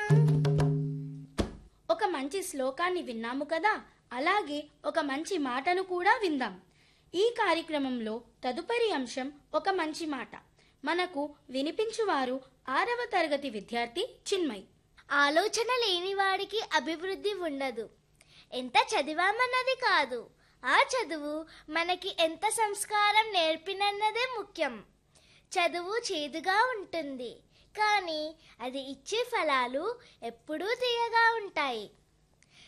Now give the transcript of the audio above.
ఒక మంచి శ్లోకాన్ని విన్నాము కదా అలాగే ఒక మంచి మాటను కూడా విందాం ఈ కార్యక్రమంలో తదుపరి అంశం ఒక మంచి మాట మనకు వినిపించువారు ఆరవ తరగతి విద్యార్థి చిన్మయ్ ఆలోచన లేనివాడికి అభివృద్ధి ఉండదు ఎంత చదివామన్నది కాదు ఆ చదువు మనకి ఎంత సంస్కారం నేర్పినన్నదే ముఖ్యం చదువు చేదుగా ఉంటుంది కానీ అది ఇచ్చే ఫలాలు ఎప్పుడూ తీయగా ఉంటాయి